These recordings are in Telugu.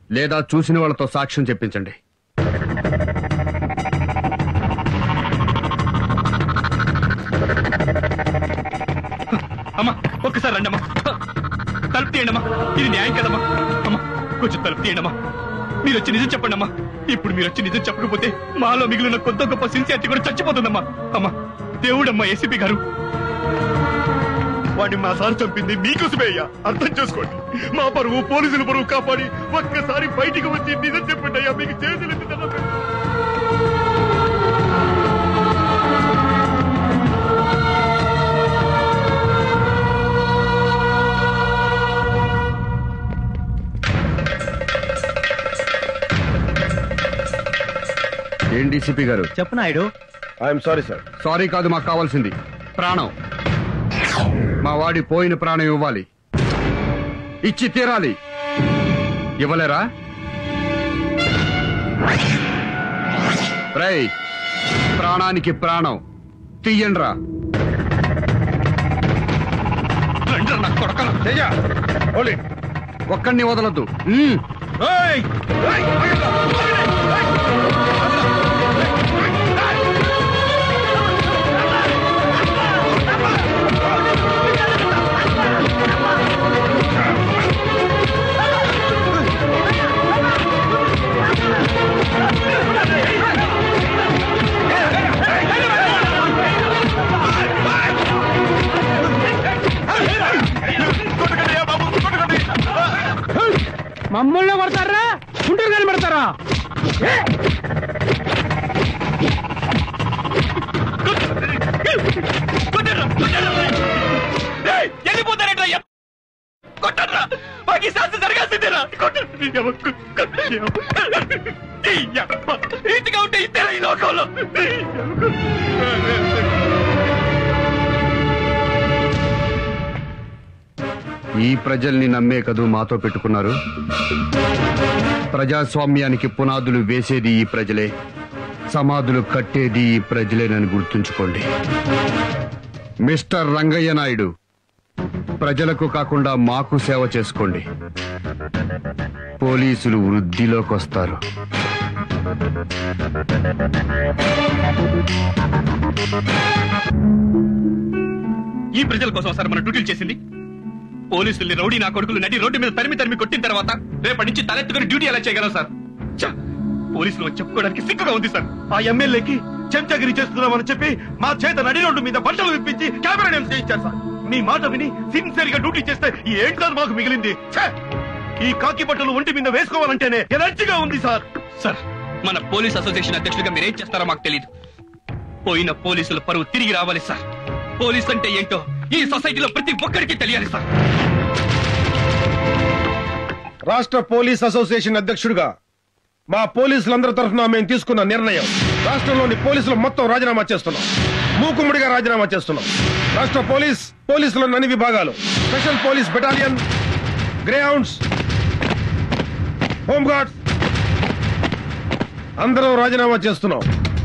లేదా చూసిన వాళ్ళతో సాక్ష్యం చెప్పించండి అమ్మా ఒక్కసారి రండి అమ్మా తలుపు తీయండి అమ్మా ఇది న్యాయం కదమ్మా అమ్మా కొంచెం తలుపు తీయండి అమ్మా మీరు వచ్చి నిజం చెప్పండి అమ్మా ఇప్పుడు మీరు వచ్చి నిజం చెప్పకపోతే మాలో మిగిలిన కొత్త గొప్ప సిన్సియారిటీ కూడా చచ్చిపోతుందమ్మా అమ్మా దేవుడమ్మా ఏసీపీ గారు వాడిని మా సార్ చంపింది మీకోసమే అయ్యా అర్థం చేసుకోండి మా పరువు పోలీసుల పరువు కాపాడి ఒక్కసారి బయటికి వచ్చి నిజం చెప్పండి అయ్యా మీకు చేతులు ఎత్తి దండం పెడతాను. ఏం డీసీపీ గారు చెప్పు Naidu I'm sorry sir sorry కాదు మాకు కావాల్సింది ప్రాణం మా వాడి పోయిన ప్రాణం ఇవ్వాలి ఇచ్చి తీరాలి ఇవ్వలేరా రై ప్రాణానికి ప్రాణం తీయండ్రా రండి నా కొడకలు ఒక్కడిని వదలొద్దు ఉమ్. మమ్మల్ని కొడతారా గుంటూరు కానీ పెడతారా వెళ్ళిపోతారేట్రా కొట్టరా మాకు ఈ శాస్త్రం జరగాల్సిందేరా కొట్టండి ఇంటిగా ఉంటే ఇద్దరు ఈ లోకంలో ఈ ప్రజల్ని నమ్మే కదూ మాతో పెట్టుకున్నారు ప్రజాస్వామ్యానికి పునాదులు వేసేది ఈ ప్రజలే సమాధులు కట్టేది ఈ ప్రజలేనని గుర్తుంచుకోండి మిస్టర్ రంగయ్య నాయుడు ప్రజలకు కాకుండా మాకు సేవ చేసుకోండి పోలీసులు వృద్ధిలోకి వస్తారు ఈ ప్రజల కోసం సార్ మన డ్యూటీలు చేసింది పోలీసుల్ని రౌడీ నా కొడుకులు నడి రోడ్డు మీద తరిమి తరిమి కొట్టిన తర్వాత రేపటి నుంచి తలెత్తుకుని డ్యూటీ ఎలా చేయగలం సార్ ఛ! పోలీసులు వచ్చి చెప్పుకోవడానికి సిగ్గుగా ఉంది సార్ ఆ ఎమ్మెల్యేకి చెంచగిరి చేస్తున్నామని చెప్పి మా చేత నడి రోడ్డు మీద బట్టలు విప్పించి కెమెరా డ్యాన్స్ చేయించారు సార్ మీ మాట విని సిన్సియర్ గా డ్యూటీ చేస్తే ఏంటి సార్ మాకు మిగిలింది ఛే! ఈ కాకి బట్టలు ఒంటి మీద వేసుకోవాలంటేనే ఎనర్జీగా ఉంది సార్ సార్ మన పోలీస్ అసోసియేషన్ అధ్యక్షుడిగా మీరేం చేస్తారో మాకు తెలియదు పోయిన పోలీసుల పరువు తిరిగి రావాలి సార్ పోలీస్ అంటే ఏంటో ఈ సొసైటీలో ప్రతి ఒక్కరికి తెలియాలి సార్ రాష్ట్ర పోలీస్ అసోసియేషన్ అధ్యక్షుడిగా మా పోలీసులందరి తరఫున మేము తీసుకున్న నిర్ణయం రాష్ట్రంలోని పోలీసులు మొత్తం రాజీనామా చేస్తున్నాం మూకుమ్మడిగా రాజీనామా చేస్తున్నాం రాష్ట్ర పోలీస్ పోలీసుల అన్ని విభాగాలు special police battalion grey hounds home guards అందరం రాజీనామా చేస్తున్నాం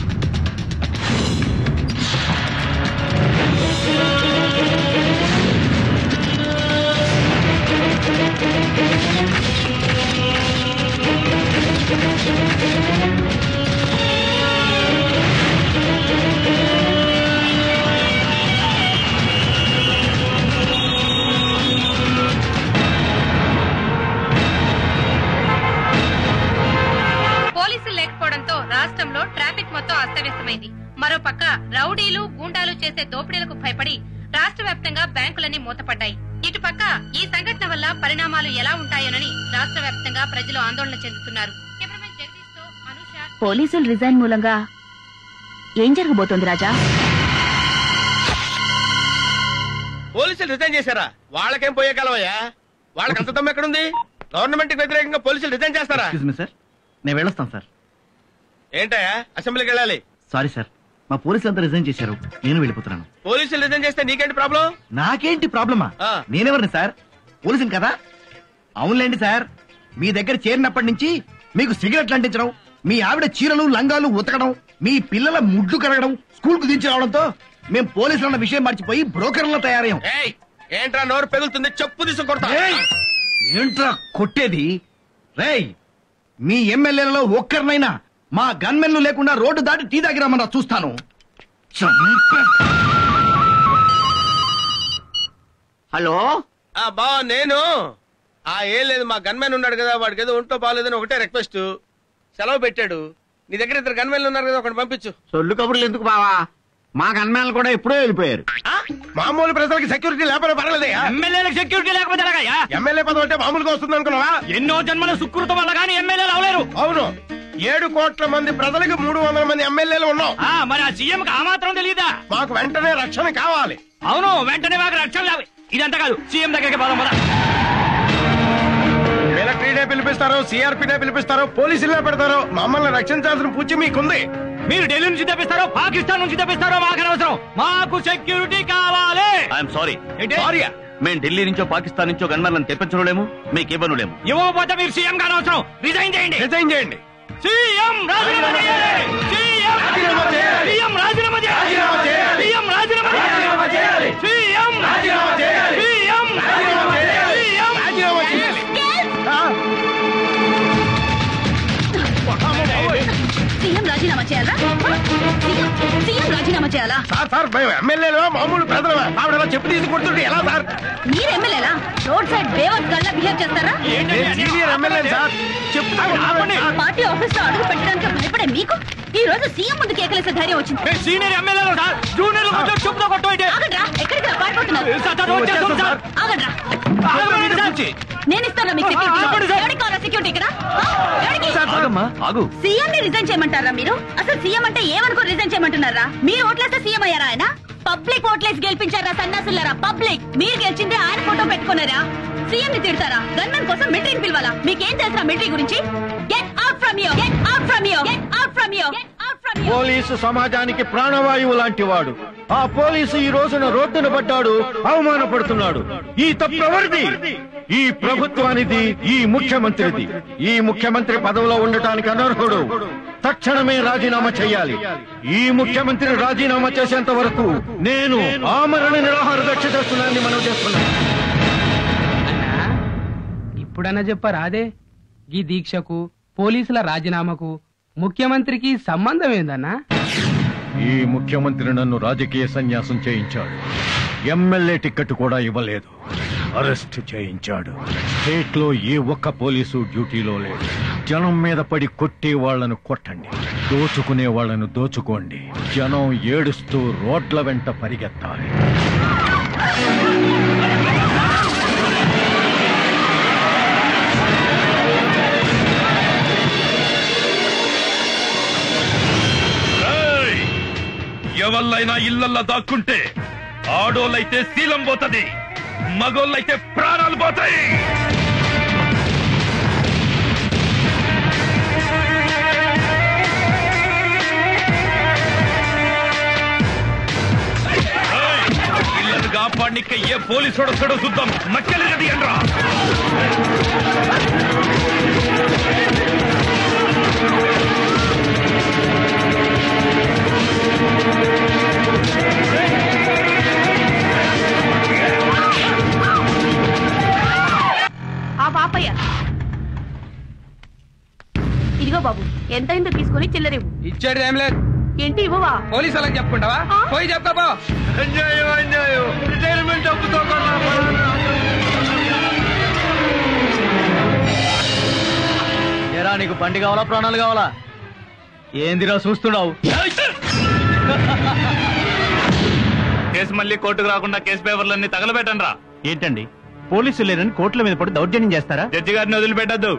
పోలీసులు లేకపోవడంతో రాష్ట్రంలో ట్రాఫిక్ మొత్తం అస్తవ్యస్తమైంది మరోపక్క రౌడీలు గూండాలు చేసే దోపిడీలకు భయపడి రాష్ట్ర వ్యాప్తంగా బ్యాంకులన్నీ మూతపడ్డాయి ఇటుపక్క ఈ సంఘటన వల్ల పరిణామాలు ఎలా ఉంటాయోనని రాష్ట్ర వ్యాప్తంగా ప్రజలు ఆందోళన చెందుతున్నారు కెమెరామెన్ జగదీష్ తో అనూష పోలీసులు రిజైన్ మూలంగా ఏం జరగబోతోంది రాజా పోలీసులు రిజైన్ చేశారా వాళ్ళకేం పోయే కాలమయ్యా వాళ్ళకి అంత దమ్ము ఎక్కడుంది గవర్నమెంట్ కి వ్యతిరేకంగా పోలీసులు రిజైన్ చేస్తారా ఎక్స్క్యూజ్ మీ సార్ నేను వెళ్ళొస్తాను సార్ ఏంటయ్యా అసెంబ్లీకి వెళ్ళాలి సారీ సార్ మా పోలీసులు అంతా రిజైన్ చేశారు నేను వెళ్ళిపోతున్నాను పోలీసులు రిజైన్ చేస్తే నీకేంటి ప్రాబ్లం నాకేంటి ప్రాబ్లమా ఆ. నేనెవరిని సార్ పోలీసుని కదా అవునులేండి సార్ మీ దగ్గర చేరినప్పటి నుంచి మీకు సిగరెట్లు అంటించడం మీ ఆవిడ చీరలు లంగాలు ఉతకడం మీ పిల్లల ముడ్లు కడగడం స్కూల్ కు దించి రావడంతో మేము పోలీసులు అన్న విషయం మర్చిపోయి బ్రోకర్లా తయారయ్యాం ఏయ్ ఏంట్రా నోరు పెగులుతుంది చెప్పు తీసు కొడతా ఏయ్! ఏంట్రా కొట్టేది రేయ్ మీ ఎమ్మెల్యేలలో ఒక్కరినైనా మా గన్మెన్లు లేకుండా రోడ్డు దాటి టీ దగ్గరమన్నా చూస్తాను చంపే- హలో ఆ బా నేను ఆ ఏం లేదు మా గన్మెన్ ఉన్నాడు కదా వాడికి ఏదో ఒంట్లో బాగాలేదని ఒకటే రిక్వెస్ట్ సెలవు పెట్టాడు నీ దగ్గర ఇద్దరు గన్మెన్లు ఉన్నారు కదా ఒకటి పంపించు సొల్లు కబుర్లు ఎందుకు బావా మా గన్మేనలు కూడా ఎప్పుడో వెళ్ళిపోయారు మామూలు ప్రజలకి సెక్యూరిటీ లేకపోతే పర్లేదయ్యా ఎమ్మెల్యేలకు సెక్యూరిటీ లేకపోతే ఎలాగయ్యా? ఎమ్మెల్యే పదవి అంటే మామూలుగా వస్తుంది అనుకున్నావా ఎన్నో జన్మల సుకృతం వల్ల కానీ ఎమ్మెల్యేలు అవలేరు అవును ఏడు కోట్ల మంది ప్రజలకు మూడు వందల మంది ఎమ్మెల్యేలు ఉన్నాం ఆ, మరి ఆ సీఎం కి ఆ మాత్రం తెలియదా మాకు వెంటనే రక్షణ కావాలి అవును వెంటనే మాకు రక్షణ లేవు. ఇదంతా కాదు సీఎం దగ్గరికి పోదాం పద. మిలిటరీనే పిలిపిస్తారు సిఆర్పీనే పిలిపిస్తారు పోలీసులే పెడతారు మమ్మల్ని రక్షించాల్సిన పూచి మీకుంది మీరు ఢిల్లీ నుంచి తెప్పిస్తారో పాకిస్తాన్ నుంచి తెప్పిస్తారో మాకు అనవసరం మాకు సెక్యూరిటీ కావాలి ఐఎమ్ సారీ ఏంటి? సారీయా మేము ఢిల్లీ నుంచో పాకిస్తాన్ నుంచో గన్మర్లను తెప్పించలేము మీకు ఇవ్వనులేము ఇవ్వకపోతే మీరు సీఎం కానవసరం రిజైన్ చేయండి రిజైన్ చేయండి సీఎం రాజీనామా చేయాలి సీఎం రాజీనామా చేయాలి. సీఎం రాజీనామా చేయాలి రాజీనామా చేయాలి. సీఎం రాజీనామా రాజీనామా చేయాలి. సీఎం రాజీనామా చేయాలి. సీఎం రాజీనామా చేయాలి. సీఎం రాజీనామా చేయాలి. ఆ? సీఎం రాజీనామా చేయాలా సీఎం సీఎం రాజీనామా చేయాలా సార్ సార్ మేము ఎమ్మెల్యేలు మామూలు ప్రజలు ఆవిడ అలా చెప్పు తీసి కొడుతుంటే ఎలా సార్ మీరు ఎమ్మెల్యేలా రోడ్ సైడ్ బేవత్ గల్లా బిహేవ్ చేస్తారా నేను సీనియర్ ఎమ్మెల్యే సార్ చెప్తా పార్టీ ఆఫీస్ లో అడుగు పెట్టడానికి భయపడే మీకు ఈ రోజు సీఎం ముందు కేకలేసే ధైర్యం వచ్చింది సీనియర్ ఎమ్మెల్యేలు సార్ జూనియర్ కొంచెం చెప్పుతో కొట్టండి ఆగండ్రా ఎక్కడికి పారిపోతున్నారు సార్, సార్, వచ్చేస్తాం సార్. ఆగండ్రా ఆగండి సార్. నేను ఇస్తాను మీకు ఆగండి సెక్యూరిటీ సార్. ఎవరికి కావాలా సెక్యూరిటీ ఇక్కడ ఆ? ఎవరికి? ఆగమ్మా ఆగు సీఎం ని రిజైన్ చేయమంటారా మీరు అసలు సీఎం అంటే ఏమనుకో రిజైన్ చేయమంటున్నారా మీరు ఓట్లేస్తే సీఎం అయ్యారా ఆయన పబ్లిక్ ఓట్లేసి గెలిపించారా సన్నాసులారా పబ్లిక్ మీరు గెలిచిందే ఆయన ఫోటో పెట్టుకున్నారా సీఎం ని తిడతారా గన్మెన్ కోసం మిలిటరీని పిలవాలా మీకేం తెలుసా మిలిటరీ గురించి get out from you get out from you get out from you get out from you police సమాజానికి ప్రాణవాయువు లాంటి వాడు ఆ పోలీసు ఈ రోజున రోడ్డున పడ్డాడు అవమానపడుతున్నాడు ఈ తప్పు ఎవరిది ఈ ప్రభుత్వానిది ఈ ముఖ్యమంత్రిది ఈ ముఖ్యమంత్రి పదవిలో ఉండటానికి అనర్హుడు తక్షణమే రాజీనామా చేయాలి ఈ ముఖ్యమంత్రి రాజీనామా చేసేంత వరకు నేను ఆమరణ నిరాహార దీక్ష చేస్తున్నానని మనం చేస్తున్నాను ఇప్పుడన్నా చెప్పారా అదే ఈ దీక్షకు పోలీసుల రాజీనామాకు ముఖ్యమంత్రికి సంబంధం ఏందన్నా ఈ ముఖ్యమంత్రి నన్ను రాజకీయ సన్యాసం చేయించాడు ఎమ్మెల్యే టికెట్ కూడా ఇవ్వలేదు అరెస్ట్ చేయించాడు స్టేట్ లో ఏ ఒక్క పోలీసు డ్యూటీలో లేడు జనం మీద పడి కొట్టే వాళ్లను కొట్టండి దోచుకునే వాళ్లను దోచుకోండి జనం ఏడుస్తూ రోడ్ల వెంట పరిగెత్తాలి ఏయ్! ఎవళ్ళైనా ఇళ్లల్లో దాక్కుంటే ఆడోళ్ళైతే శీలం పోతది మగోళ్ళైతే ప్రాణాలు పోతాయి ఏయ్! ఇళ్ళను కాపాడిక ఏ పోలీసు వస్తాడో చూద్దాం నక్కలి గది అనరా ఆ పాపయ్య ఇదిగో బాబు ఎంతైందో తీసుకుని చిల్లరివ్వు ఇచ్చాడు ఏం లేదు ఏంటి ఇవ్వవా పోలీసు వాళ్ళకి చెప్పుకుంటావా పోయి చెప్పుకోపో అన్యాయం అన్యాయం రిటైర్మెంట్ డబ్బుతో కొన్నా ఎరా నీకు బండి కావాలా ప్రాణాలు కావాలా ఏందిరా చూస్తున్నావు కేసు మళ్ళీ కోర్టుకు రాకుండా కేసు పేపర్లన్నీ తగలబెట్టండి రా ఏంటండి పోలీసులు లేరని కోర్టుల మీద పడి దౌర్జన్యం చేస్తారా జడ్జి గారిని వదిలిపెట్టద్దు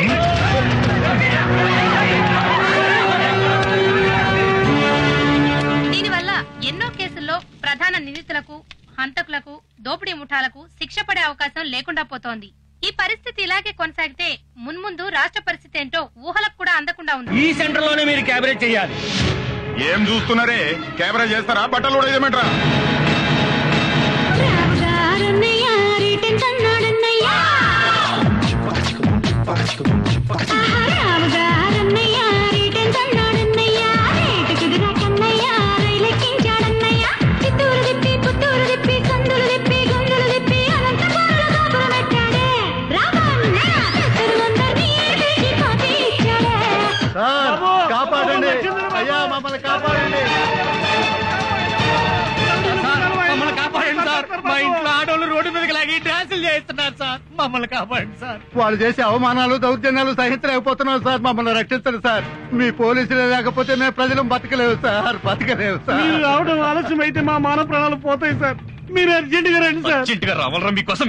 దీనివల్ల ఎన్నో కేసుల్లో ప్రధాన నిందితులకు హంతకులకు దోపిడీ ముఠాలకు శిక్ష పడే అవకాశం లేకుండా పోతోంది ఈ పరిస్థితి ఇలాగే కొనసాగితే మున్ముందు రాష్ట్ర పరిస్థితి ఏంటో ఊహలకు కూడా అందకుండా ఉంది ఈ సెంటర్ లోనే మీరు క్యాబినెట్ చేయాలి ఏం చూస్తున్నారే కెమెరా చేస్తారా బట్టలు కూడా ఇదేమంటారా తాగి డ్యాన్సులు చేస్తున్నారు సార్ మమ్మల్ని కాపాడండి సార్ వాళ్ళు చేసే అవమానాలు దౌర్జన్యాలు సహించలేకపోతున్నాం సార్ మమ్మల్ని రక్షించండి సార్ మీ పోలీసులు లేకపోతే మేము ప్రజలు బతకలేవు సార్ బతకలేవు సార్ మీరు రావడం ఆలస్యం అయితే మా మాన ప్రాణాలు పోతాయి సార్ మీరు అర్జెంట్ గా రండి సార్ అర్జెంటుగా రావాలరా మీకోసం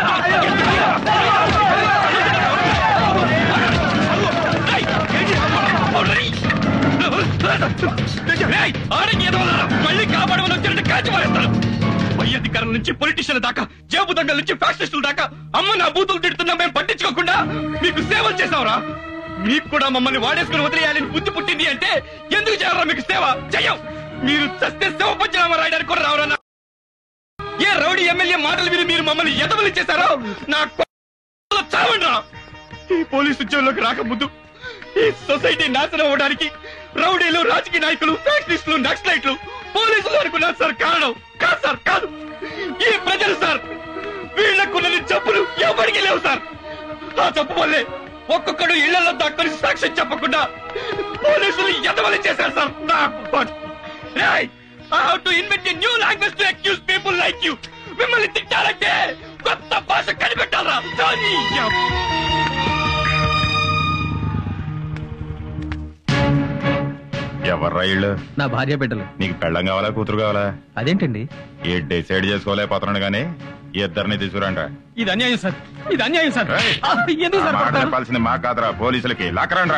మళ్ళీ కాపాడమని వచ్చారంటే కాల్చి పారేస్తాను పై అధికారుల నుంచి పొలిటీషియన్ల దాకా జేబు దొంగల నుంచి ఫ్యాక్సిస్టుల దాకా అమ్మ నా బూతులు తిడుతున్నా మేము పట్టించుకోకుండా మీకు సేవలు చేసావురా మీకు కూడా మమ్మల్ని వాడేసుకుని వదిలేయాలని బుద్ధి పుట్టింది అంటే ఎందుకు చేయాలరా మీకు సేవ చెయ్యం మీరు చస్తే సేవ పంచనామా రాయడానికి కూడా రావరా నా- ఏ రౌడీ ఎమ్మెల్యే మాటలు విని మీరు మమ్మల్ని ఎదవలు చేశారో నా కొ- చావండ్రా ఈ పోలీసు ఉద్యోగంలోకి రాకముందు ఈ సొసైటీ నాశనం అవడానికి రౌడీలు రాజకీయ నాయకులు ఫ్యాక్టరీస్టులు నక్సలైట్లు పోలీసులు అనుకున్నారు సార్ కారణం కాదు సార్ కాదు ఈ ప్రజలు సార్ వీళ్ళకున్న జబ్బులు ఎవరికి లేవు సార్ ఆ జబ్బు వల్లే ఒక్కొక్కడు ఇళ్లలో దాక్కుని సాక్ష్యం చెప్పకుండా పోలీసులు ఎదవలు చేశారు సార్ నా I have to invent new language to accuse people like you మిమ్మల్ని తిట్టాలంటే కొత్త భాష కనిపెట్టాలా దాని ఎవర్రా ఇళ్ళు నా భార్య బిడ్డలు నీకు పెళ్ళం కావాలా కూతురు కావాలా అదేంటండి ఏ డిసైడ్ చేసుకోలేకపోతున్నాడు గానీ ఇద్దరిని తీసుకురంట ఇది అన్యాయం సార్ ఇది అన్యాయం సార్ ఏయ్! ఆ, ఎందుకు సార్ మాట కొడతారు? చెప్పాల్సింది మా కాదురా పోలీసులకి లాకరండ్రా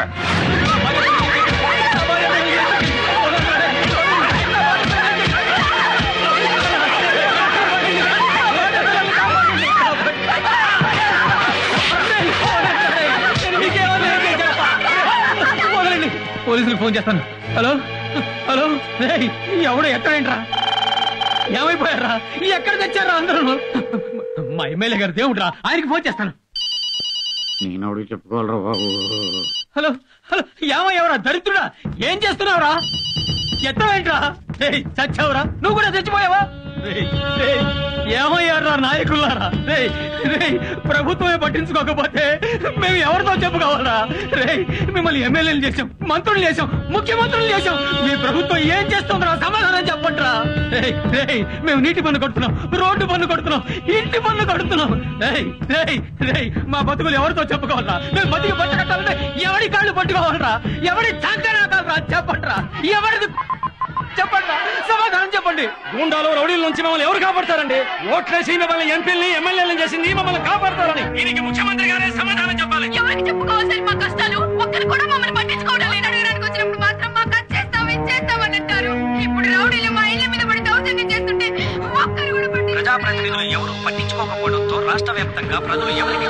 వదలండి. పోలీసులకు ఫోన్ చేస్తాను హలో హలో రేయ్, ఎవడు ఎక్కడేంట్రా ఏమైపోయారా ఎక్కడ తెచ్చారా అందరూ మా ఎమ్మెల్యే గారు దేవుడ్రా ఆయనకి ఫోన్ చేస్తాను నేను చెప్పుకోవాలరా బాబు హలో హలో ఏమయ్యవరా దరిద్రుడా ఏం చేస్తున్నావురా ఎత్తవేంట్రా రేయ్, చచ్చావురా నువ్వు కూడా చచ్చిపోయావా రేయ్, రేయ్, ఏమయ్యారా నాయకులారా రేయ్, రేయ్, ప్రభుత్వమే పట్టించుకోకపోతే మేము ఎవరితో చెప్పుకోవాలరా రేయ్ మిమ్మల్ని ఎమ్మెల్యేలు చేసాం మంత్రులు చేసాం ముఖ్యమంత్రులు చేసాం మీ ప్రభుత్వం ఏం చేస్తుందిరా సమాధానం చెప్పండిరా రేయ్, రేయ్, మేము నీటి పన్ను కడుతున్నాం రోడ్డు పన్ను కడుతున్నాం ఇంటి పన్ను కడుతున్నాం రేయ్, రేయ్, రేయ్, మా బతుకులు ఎవరితో చెప్పుకోవాలరా మేము బతికి పట్ట కట్టాలంటే ఎవడి కాళ్ళు పట్టుకోవాలరా ఎవడి చంకరా చెప్పండిరా ఎవరిది చెప్పండి సమాధానం చెప్పండి గూండాలు రౌడీల నుంచి మమ్మల్ని ఎవరు కాపాడతారండి ఓట్లేసి మిమ్మల్ని ఎంపీలని ఎమ్మెల్యేలను చేసింది మమ్మల్ని కాపాడతారని దీనికి ముఖ్యమంత్రి గారే సమాధానం చెప్పాలి ఎవరికి చెప్పుకోవాలి మా కష్టాలు ఒక్కరు కూడా మమ్మల్ని పట్టించుకోవడం లేదు అడగడానికి వచ్చినప్పుడు మాత్రం మాకు అది చేస్తాం ఇది చేస్తామని అంటారు ఇప్పుడు రౌడీలు మా ఇళ్ళ మీద పడి దౌర్జన్యం చేస్తుంటే ఒక్కరు కూడా ప్రజాప్రతినిధులు ఎవరూ పట్టించుకోకపోవడంతో రాష్ట్ర వ్యాప్తంగా ప్రజలు ఎవరికి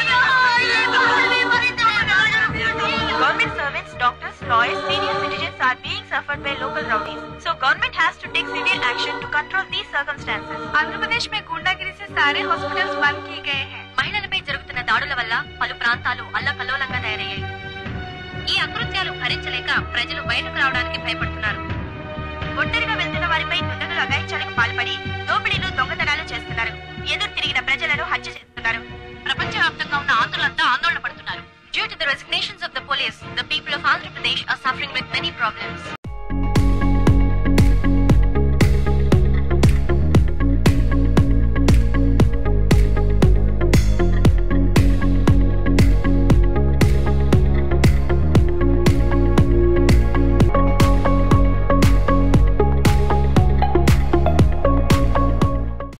Government servants, doctors, lawyers, senior citizens are being suffered by local rowdies. So government has to take severe action to control these circumstances. Andhra प्रदेश में गुंडागिरी से सारे हॉस्पिटल्स बंद किए गए हैं మహిళలపై జరుగుతున్న దాడుల వల్ల పలు ప్రాంతాలు అల్లకల్లోలంగా తయారయ్యాయి ఈ అకృత్యాలు భరించలేక ప్రజలు బయటకు రావడానికి భయపడుతున్నారు ఒంటరిగా వెళ్తున్న వారిపై దుండగులు అగాయించాలకు పాల్పడి దోపిడీలు దొంగతనాలు చేస్తున్నారు ఎదురు తిరిగిన ప్రజలను హత్య చేస్తున్నారు ప్రపంచవ్యాప్తంగా ఉన్న ఆంధ్రులంతా ఆందోళన పడుతున్నారు Due to the resignations of the police, the people of Andhra Pradesh are suffering with many problems.